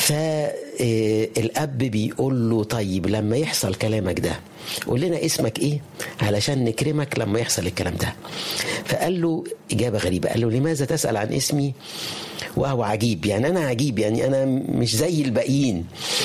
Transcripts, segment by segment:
فالاب بيقول له طيب لما يحصل كلامك ده قول لنا اسمك ايه علشان نكرمك لما يحصل الكلام ده فقال له اجابه غريبه قال له لماذا تسال عن اسمي وهو عجيب يعني انا عجيب يعني انا مش زي الباقيين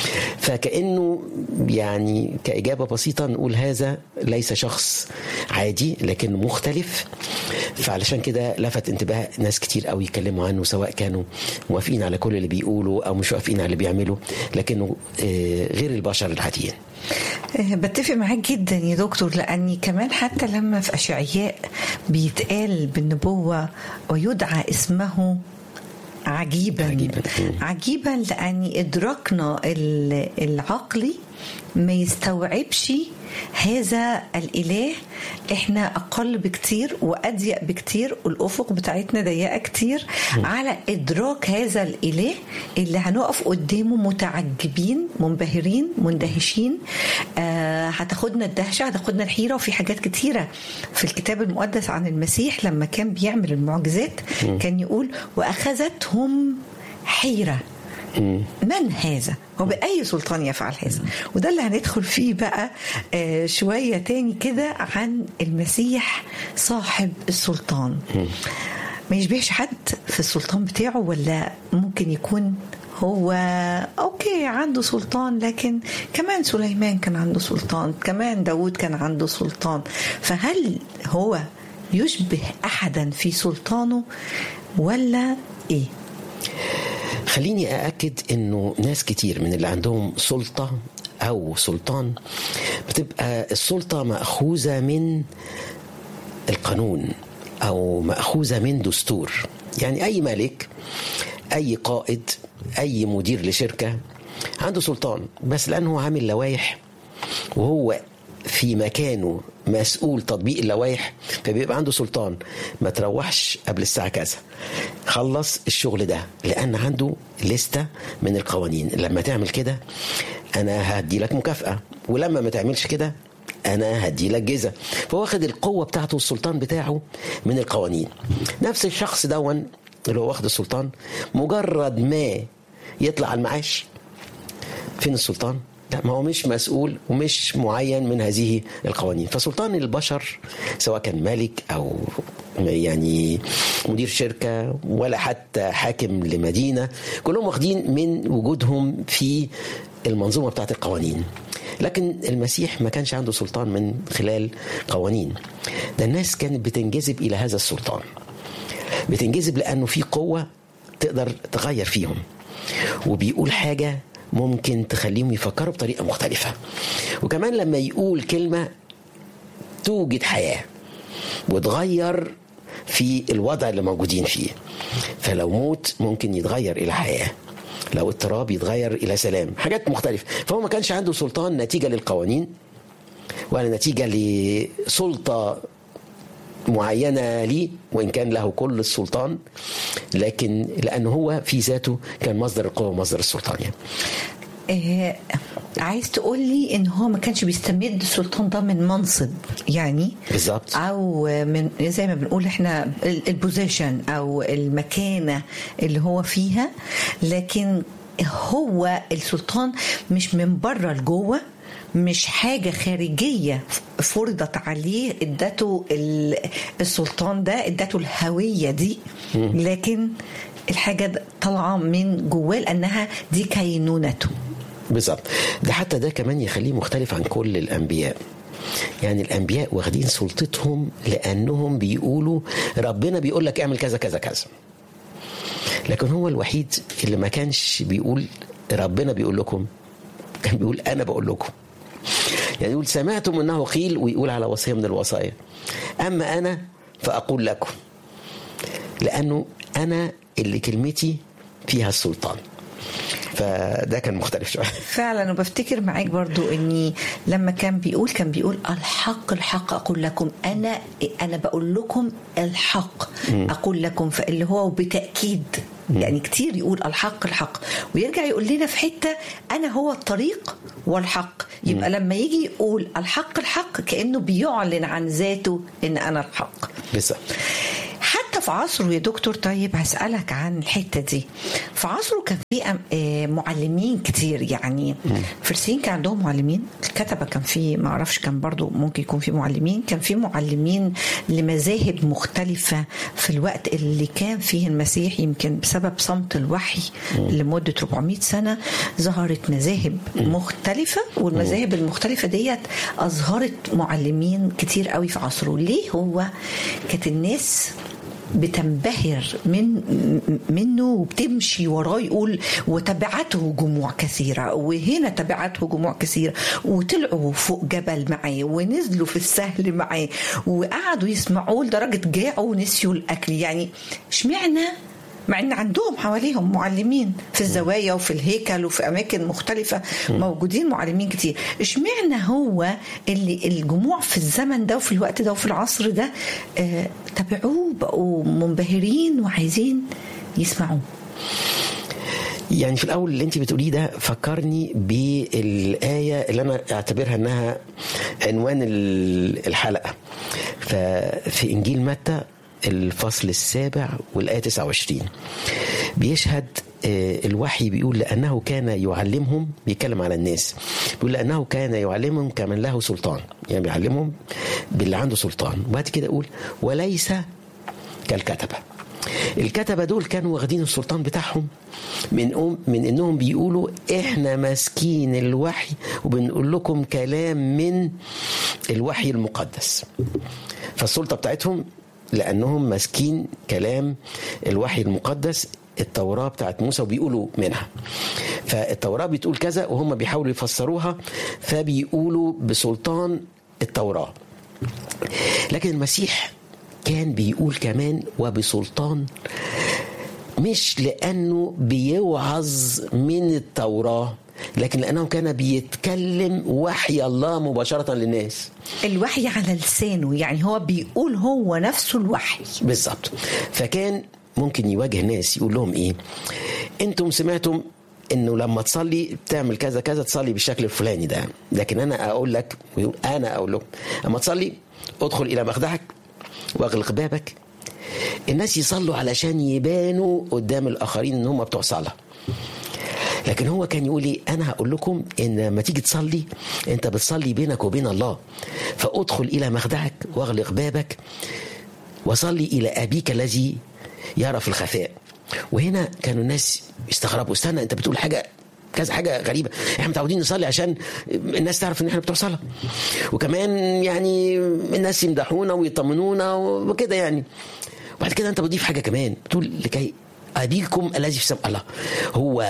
فكانه يعني كاجابه بسيطه نقول هذا ليس شخص عادي لكن مختلف فعلشان كده لفت انتباه ناس كتير قوي يتكلموا عنه سواء كانوا موافقين على كل اللي بيقولوا او مش موافقين على اللي بيعمله لكنه غير البشر العاديين بتفق معاك جدا يا دكتور لاني كمان حتى لما في اشعياء بيتقال بالنبوه ويدعى اسمه عجيبا عجيبا, عجيبا لأن إدراكنا العقلي ما يستوعبش هذا الإله إحنا أقل بكتير وأضيق بكتير والأفق بتاعتنا ضيقة كتير م. على إدراك هذا الإله اللي هنقف قدامه متعجبين منبهرين مندهشين آه هتاخدنا الدهشة هتاخدنا الحيرة وفي حاجات كتيرة في الكتاب المقدس عن المسيح لما كان بيعمل المعجزات م. كان يقول وأخذتهم حيرة من هذا وبأي سلطان يفعل هذا وده اللي هندخل فيه بقى شوية تاني كده عن المسيح صاحب السلطان ما يشبهش حد في السلطان بتاعه ولا ممكن يكون هو اوكي عنده سلطان لكن كمان سليمان كان عنده سلطان كمان داود كان عنده سلطان فهل هو يشبه احدا في سلطانه ولا ايه خليني أأكد أنه ناس كتير من اللي عندهم سلطة أو سلطان بتبقى السلطة مأخوذة من القانون أو مأخوذة من دستور يعني أي ملك أي قائد أي مدير لشركة عنده سلطان بس لأنه عامل لوائح وهو في مكانه مسؤول تطبيق اللوائح فبيبقى عنده سلطان ما تروحش قبل الساعة كذا خلص الشغل ده لأن عنده لستة من القوانين لما تعمل كده أنا هدي لك مكافأة ولما ما تعملش كده أنا هدي لك جزء فهو واخد القوة بتاعته السلطان بتاعه من القوانين نفس الشخص دون اللي هو واخد السلطان مجرد ما يطلع على المعاش فين السلطان؟ لا ما هو مش مسؤول ومش معين من هذه القوانين فسلطان البشر سواء كان ملك او يعني مدير شركه ولا حتى حاكم لمدينه كلهم واخدين من وجودهم في المنظومه بتاعت القوانين لكن المسيح ما كانش عنده سلطان من خلال قوانين ده الناس كانت بتنجذب الى هذا السلطان بتنجذب لانه في قوه تقدر تغير فيهم وبيقول حاجه ممكن تخليهم يفكروا بطريقه مختلفه وكمان لما يقول كلمه توجد حياه وتغير في الوضع اللي موجودين فيه فلو موت ممكن يتغير الى حياه لو اضطراب يتغير الى سلام حاجات مختلفه فهو ما كانش عنده سلطان نتيجه للقوانين ولا نتيجه لسلطه معينة ليه وإن كان له كل السلطان لكن لأنه هو في ذاته كان مصدر القوة ومصدر السلطان يعني. آه عايز تقول لي ان هو ما كانش بيستمد السلطان ده من منصب يعني بالظبط او من زي ما بنقول احنا البوزيشن او المكانه اللي هو فيها لكن هو السلطان مش من بره لجوه مش حاجة خارجية فرضت عليه ادته السلطان ده ادته الهوية دي لكن الحاجة طالعة من جواه لأنها دي كينونته بالظبط ده حتى ده كمان يخليه مختلف عن كل الأنبياء يعني الأنبياء واخدين سلطتهم لأنهم بيقولوا ربنا بيقول لك اعمل كذا كذا كذا لكن هو الوحيد اللي ما كانش بيقول ربنا بيقول لكم كان بيقول أنا بقول لكم يعني يقول سمعتم انه قيل ويقول على وصيه من الوصايا اما انا فاقول لكم لانه انا اللي كلمتي فيها السلطان فده كان مختلف شويه فعلا وبفتكر معاك برضو اني لما كان بيقول كان بيقول الحق الحق اقول لكم انا انا بقول لكم الحق اقول لكم فاللي هو بتاكيد يعني كتير يقول الحق الحق ويرجع يقول لنا في حته انا هو الطريق والحق يبقى لما يجي يقول الحق الحق كانه بيعلن عن ذاته ان انا الحق بالظبط حتى في في عصره يا دكتور طيب هسألك عن الحتة دي في عصره كان في أم- آه، معلمين كتير يعني فرسين كان عندهم معلمين الكتبة كان في ما اعرفش كان برضو ممكن يكون في معلمين كان في معلمين لمذاهب مختلفة في الوقت اللي كان فيه المسيح يمكن بسبب صمت الوحي لمدة 400 سنة ظهرت مذاهب مختلفة والمذاهب المختلفة ديت أظهرت معلمين كتير قوي في عصره ليه هو كانت الناس بتنبهر من منه وبتمشي وراه يقول وتبعته جموع كثيرة وهنا تبعته جموع كثيرة وطلعوا فوق جبل معاه ونزلوا في السهل معاه وقعدوا يسمعوه لدرجة جاعوا ونسيوا الأكل يعني اشمعنى مع ان عندهم حواليهم معلمين في الزوايا وفي الهيكل وفي اماكن مختلفه موجودين معلمين كتير اشمعنى هو اللي الجموع في الزمن ده وفي الوقت ده وفي العصر ده آه تبعوه بقوا منبهرين وعايزين يسمعوه يعني في الاول اللي انت بتقوليه ده فكرني بالايه اللي انا اعتبرها انها عنوان ال- الحلقه ففي انجيل متى الفصل السابع والايه 29 بيشهد آه، الوحي بيقول لانه كان يعلمهم بيتكلم على الناس بيقول لانه كان يعلمهم كمن له سلطان يعني بيعلمهم باللي عنده سلطان وبعد كده يقول وليس كالكتبه الكتبه دول كانوا واخدين السلطان بتاعهم من أم من انهم بيقولوا احنا ماسكين الوحي وبنقول لكم كلام من الوحي المقدس فالسلطه بتاعتهم لانهم ماسكين كلام الوحي المقدس التوراة بتاعت موسى وبيقولوا منها فالتوراة بتقول كذا وهم بيحاولوا يفسروها فبيقولوا بسلطان التوراة لكن المسيح كان بيقول كمان وبسلطان مش لانه بيوعظ من التوراه لكن لانه كان بيتكلم وحي الله مباشره للناس الوحي على لسانه يعني هو بيقول هو نفسه الوحي بالظبط فكان ممكن يواجه ناس يقول لهم ايه انتم سمعتم انه لما تصلي تعمل كذا كذا تصلي بالشكل الفلاني ده لكن انا اقول لك ويقول انا اقول لهم اما تصلي ادخل الى مخدعك واغلق بابك الناس يصلوا علشان يبانوا قدام الاخرين ان هم بتوع صلاه لكن هو كان يقول لي انا هقول لكم ان لما تيجي تصلي انت بتصلي بينك وبين الله فادخل الى مخدعك واغلق بابك وصلي الى ابيك الذي يرى في الخفاء وهنا كانوا الناس يستغربوا استنى انت بتقول حاجه كذا حاجه غريبه احنا متعودين نصلي عشان الناس تعرف ان احنا بتوع صلاه وكمان يعني الناس يمدحونا ويطمنونا وكده يعني وبعد كده انت بتضيف حاجه كمان بتقول لكي ابيكم الذي في السماء الله هو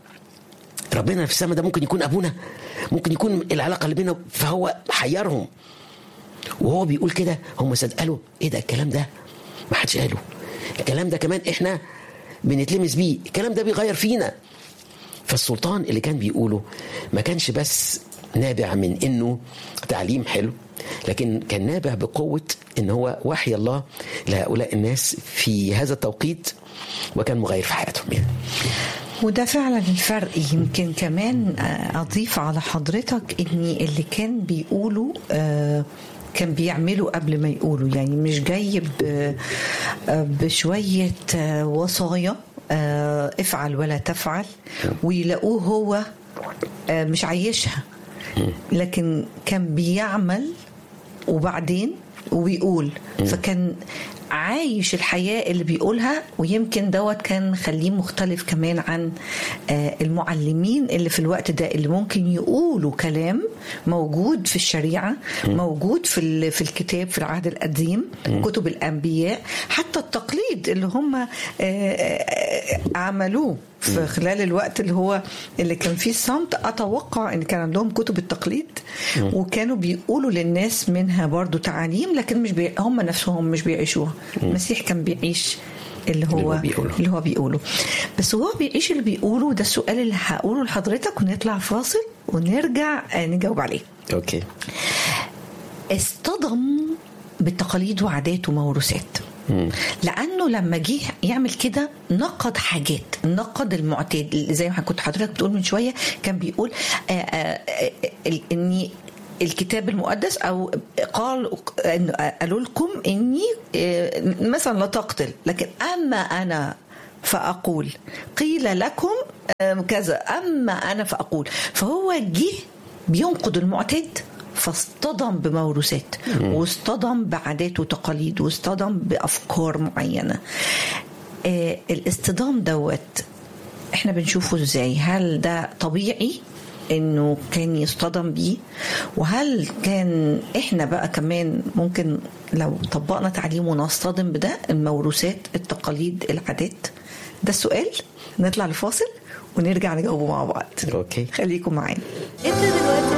ربنا في السماء ده ممكن يكون ابونا ممكن يكون العلاقه اللي بينه فهو حيرهم وهو بيقول كده هم صدقوا ايه ده الكلام ده ما حدش قاله الكلام ده كمان احنا بنتلمس بيه الكلام ده بيغير فينا فالسلطان اللي كان بيقوله ما كانش بس نابع من انه تعليم حلو لكن كان نابع بقوة ان هو وحي الله لهؤلاء الناس في هذا التوقيت وكان مغير في حياتهم يعني. وده فعلا الفرق يمكن كمان آه، اضيف على حضرتك ان اللي كان بيقولوا آه، كان بيعملوا قبل ما يقولوا يعني مش جاي ب- آه، بشوية آه، وصايا آه، افعل ولا تفعل ويلاقوه هو آه، مش عايشها لكن كان بيعمل وبعدين وبيقول فكان عايش الحياة اللي بيقولها ويمكن دوت كان مخليه مختلف كمان عن آه، المعلمين اللي في الوقت ده اللي ممكن يقولوا كلام موجود في الشريعة موجود في ال- في الكتاب في العهد القديم كتب الأنبياء حتى التقليد اللي هم آه، آه، عملوه في خلال الوقت اللي هو اللي كان فيه الصمت اتوقع ان كان عندهم كتب التقليد وكانوا بيقولوا للناس منها برضو تعاليم لكن مش بي... هم نفسهم مش بيعيشوها المسيح كان بيعيش اللي هو, اللي هو بيقوله. اللي هو بيقوله بس هو بيعيش اللي بيقوله ده السؤال اللي هقوله لحضرتك ونطلع فاصل ونرجع آه، نجاوب عليه اوكي اصطدم بالتقاليد وعادات وموروثات لانه لما جه يعمل كده نقد حاجات نقد المعتاد زي ما كنت حضرتك بتقول من شويه كان بيقول آه، آه، آه، ال- اني الكتاب المقدس او قال قالوا لكم اني مثلا لا تقتل لكن اما انا فاقول قيل لكم كذا اما انا فاقول فهو جه بينقض المعتاد فاصطدم بموروثات واصطدم بعادات وتقاليد واصطدم بافكار معينه آه الاصطدام دوت احنا بنشوفه ازاي هل ده طبيعي انه كان يصطدم بيه وهل كان احنا بقى كمان ممكن لو طبقنا تعليم ونصطدم بده الموروثات التقاليد العادات ده السؤال نطلع لفاصل ونرجع نجاوبه مع بعض اوكي خليكم معانا انت دلوقتي